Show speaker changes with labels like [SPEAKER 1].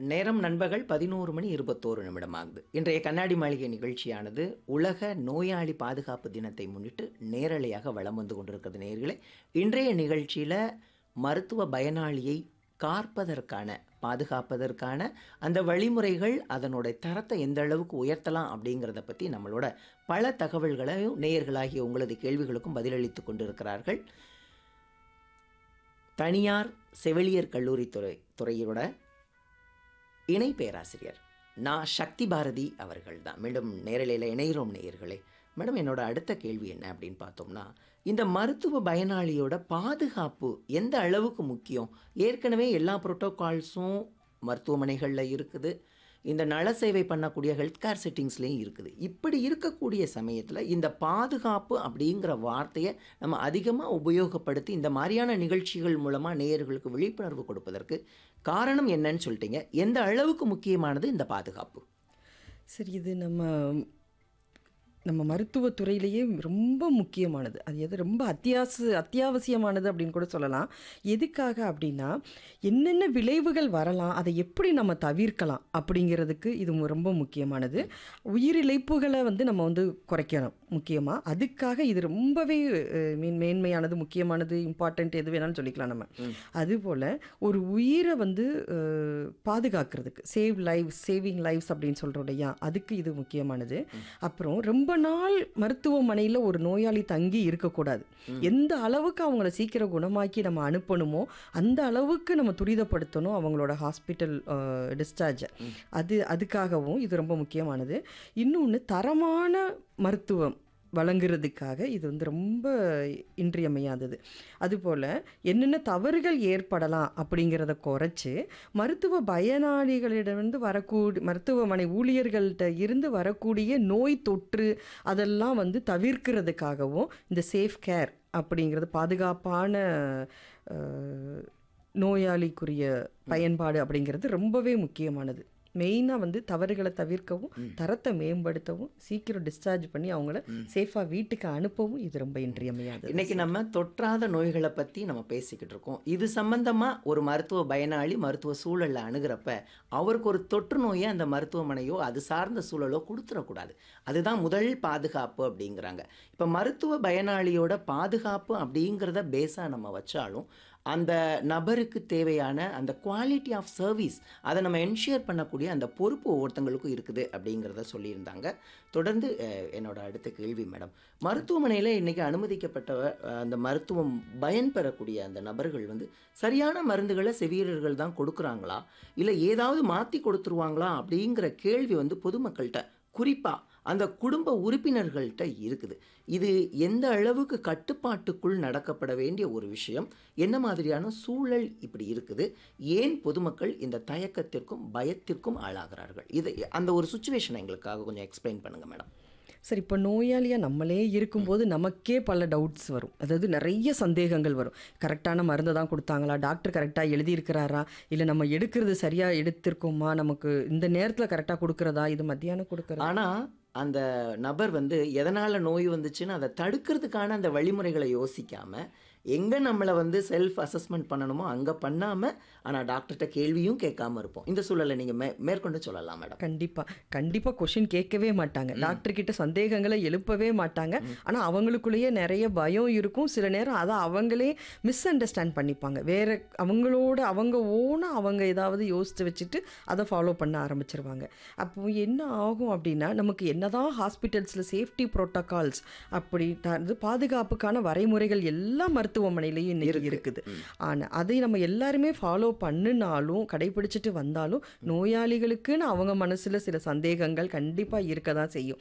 [SPEAKER 1] நேரம் நண்பகல் பதினோரு மணி இருபத்தோரு நிமிடம் ஆகுது இன்றைய கண்ணாடி மாளிகை நிகழ்ச்சியானது உலக நோயாளி பாதுகாப்பு தினத்தை முன்னிட்டு நேரலையாக வலம் வந்து கொண்டிருக்கிறது நேர்களே இன்றைய நிகழ்ச்சியில் மருத்துவ பயனாளியை காப்பதற்கான பாதுகாப்பதற்கான அந்த வழிமுறைகள் அதனோட தரத்தை எந்த அளவுக்கு உயர்த்தலாம் அப்படிங்கிறத பற்றி நம்மளோட பல தகவல்களையும் நேயர்களாகிய உங்களது கேள்விகளுக்கும் பதிலளித்து கொண்டிருக்கிறார்கள் தனியார் செவிலியர் கல்லூரி துறை துறையோட இணை பேராசிரியர் நான் சக்தி பாரதி அவர்கள் தான் மீண்டும் நேரலையில் இணைகிறோம் நேயர்களே மேடம் என்னோட அடுத்த கேள்வி என்ன அப்படின்னு பார்த்தோம்னா இந்த மருத்துவ பயனாளியோட பாதுகாப்பு எந்த அளவுக்கு முக்கியம் ஏற்கனவே எல்லா புரோட்டோகால்ஸும் மருத்துவமனைகளில் இருக்குது இந்த நல சேவை பண்ணக்கூடிய ஹெல்த் கேர் செட்டிங்ஸ்லேயும் இருக்குது இப்படி இருக்கக்கூடிய சமயத்தில் இந்த பாதுகாப்பு அப்படிங்கிற வார்த்தையை நம்ம அதிகமாக உபயோகப்படுத்தி இந்த மாதிரியான நிகழ்ச்சிகள் மூலமாக நேயர்களுக்கு விழிப்புணர்வு கொடுப்பதற்கு காரணம் என்னன்னு சொல்லிட்டீங்க எந்த அளவுக்கு முக்கியமானது இந்த பாதுகாப்பு
[SPEAKER 2] சரி இது நம்ம நம்ம மருத்துவத்துறையிலேயே ரொம்ப முக்கியமானது அது எது ரொம்ப அத்தியாவச அத்தியாவசியமானது அப்படின்னு கூட சொல்லலாம் எதுக்காக அப்படின்னா என்னென்ன விளைவுகள் வரலாம் அதை எப்படி நம்ம தவிர்க்கலாம் அப்படிங்கிறதுக்கு இது மு- ரொம்ப முக்கியமானது உயிரிழப்புகளை வந்து நம்ம வந்து குறைக்கணும் முக்கியமாக அதுக்காக இது ரொம்பவே அஹ், மீன் மேன்மையானது முக்கியமானது இம்பார்ட்டண்ட் எது வேணாலும் சொல்லிக்கலாம் நம்ம அதுபோல் ஒரு உயிரை வந்து அஹ், பாதுகாக்கிறதுக்கு சேவ் லைஃப் சேவிங் லைஃப்ஸ் அப்படின்னு சொல்கிறோம் இல்லையா அதுக்கு இது முக்கியமானது அப்புறம் ரொம்ப நாள் மருத்துவமனையில் ஒரு நோயாளி தங்கி இருக்கக்கூடாது எந்த அளவுக்கு அவங்கள சீக்கிரம் குணமாக்கி நம்ம அனுப்பணுமோ அந்த அளவுக்கு நம்ம துரிதப்படுத்தணும் அவங்களோட ஹாஸ்பிட்டல் டிஸ்சார்ஜை அது அதுக்காகவும் இது ரொம்ப முக்கியமானது இன்னொன்று தரமான மருத்துவம் வழங்குறதுக்காக இது வந்து ரொம்ப இன்றியமையாதது அதுபோல் என்னென்ன தவறுகள் ஏற்படலாம் அப்படிங்கிறத குறைச்சி மருத்துவ பயனாளிகளிடமிருந்து வரக்கூடிய மருத்துவமனை ஊழியர்கள்ட்ட இருந்து வரக்கூடிய நோய் தொற்று அதெல்லாம் வந்து தவிர்க்கிறதுக்காகவும் இந்த சேஃப் கேர் அப்படிங்கிறது பாதுகாப்பான அஹ், நோயாளிக்குரிய பயன்பாடு அப்படிங்கிறது ரொம்பவே முக்கியமானது மெயினாக வந்து தவறுகளை தவிர்க்கவும் தரத்தை மேம்படுத்தவும் சீக்கிரம் டிஸ்சார்ஜ் பண்ணி அவங்கள சேஃபாக வீட்டுக்கு அனுப்பவும் இது ரொம்ப இன்றியமையாதது
[SPEAKER 1] இன்னைக்கு நம்ம தொற்றாத நோய்களை பற்றி நம்ம பேசிக்கிட்டு இருக்கோம் இது சம்பந்தமாக ஒரு மருத்துவ பயனாளி மருத்துவ சூழலில் அணுகிறப்ப அவருக்கு ஒரு தொற்று நோயை அந்த மருத்துவமனையோ அது சார்ந்த சூழலோ கொடுத்துடக்கூடாது அதுதான் முதல் பாதுகாப்பு அப்படிங்கிறாங்க இப்போ மருத்துவ பயனாளியோட பாதுகாப்பு அப்படிங்கிறத பேஸாக நம்ம வச்சாலும் அந்த நபருக்கு தேவையான அந்த குவாலிட்டி ஆஃப் சர்வீஸ் அதை நம்ம என்ஷூர் பண்ணக்கூடிய அந்த பொறுப்பு ஒவ்வொருத்தங்களுக்கும் இருக்குது அப்படிங்கிறத சொல்லியிருந்தாங்க தொடர்ந்து அஹ், என்னோட அடுத்த கேள்வி மேடம் மருத்துவமனையில் இன்னைக்கு அனுமதிக்கப்பட்ட அஹ், அந்த மருத்துவம் பயன் பெறக்கூடிய அந்த நபர்கள் வந்து சரியான மருந்துகளை செவியர்கள் தான் கொடுக்குறாங்களா இல்லை ஏதாவது மாற்றி கொடுத்துருவாங்களா அப்படிங்கிற கேள்வி வந்து பொதுமக்கள்கிட்ட குறிப்பாக அந்த குடும்ப உறுப்பினர்கள்ட்ட இருக்குது இது எந்த அளவுக்கு கட்டுப்பாட்டுக்குள் நடக்கப்பட வேண்டிய ஒரு விஷயம் என்ன மாதிரியான சூழல் இப்படி இருக்குது ஏன் பொதுமக்கள் இந்த தயக்கத்திற்கும் பயத்திற்கும் ஆளாகிறார்கள் இது அந்த ஒரு சுச்சுவேஷனை எங்களுக்காக கொஞ்சம் எக்ஸ்பிளைன் பண்ணுங்க மேடம்
[SPEAKER 2] சரி இப்போ நோயாளியாக நம்மளே இருக்கும்போது நமக்கே பல டவுட்ஸ் வரும் அதாவது நிறைய சந்தேகங்கள் வரும் கரெக்டான மருந்து தான் கொடுத்தாங்களா டாக்டர் கரெக்டாக எழுதியிருக்கிறாரா இல்லை நம்ம எடுக்கிறது சரியாக எடுத்திருக்கோமா நமக்கு இந்த நேரத்தில் கரெக்டாக கொடுக்குறதா இது மத்தியானம் கொடுக்குறதா
[SPEAKER 1] ஆனால் அந்த நபர் வந்து எதனால் நோய் வந்துச்சுன்னு அதை தடுக்கிறதுக்கான அந்த வழிமுறைகளை யோசிக்காமல் எங்கே நம்மளை வந்து செல்ஃப் அசஸ்மெண்ட் பண்ணணுமோ அங்கே பண்ணாமல் ஆனால் டாக்டர்கிட்ட கேள்வியும் கேட்காம இருப்போம் இந்த சூழலை நீங்கள் மே மேற்கொண்டு சொல்லலாம் மேடம்
[SPEAKER 2] கண்டிப்பாக கண்டிப்பாக கொஷின் கேட்கவே மாட்டாங்க டாக்டர் கிட்ட சந்தேகங்களை எழுப்பவே மாட்டாங்க ஆனால் அவங்களுக்குள்ளேயே நிறைய பயம் இருக்கும் சில நேரம் அதை அவங்களே மிஸ் அண்டர்ஸ்டாண்ட் பண்ணிப்பாங்க வேற அவங்களோட அவங்க ஓனாக அவங்க ஏதாவது யோசித்து வச்சுட்டு அதை ஃபாலோ பண்ண ஆரம்பிச்சிருவாங்க அப்போ என்ன ஆகும் அப்படின்னா நமக்கு என்னதான் ஹாஸ்பிட்டல்ஸில் சேஃப்டி ப்ரோட்டோகால்ஸ் அப்படி த- இது பாதுகாப்புக்கான வரைமுறைகள் எல்லா மருத்துவமனையிலையும் இன்னைக்கு இருக்குது ஆனால் அதை நம்ம எல்லாருமே ஃபாலோ பண்ணினாலும் கடைபிடிச்சிட்டு வந்தாலும் நோயாளிகளுக்குன்னு அவங்க மனசில் சில சந்தேகங்கள் கண்டிப்பாக இருக்க தான் செய்யும்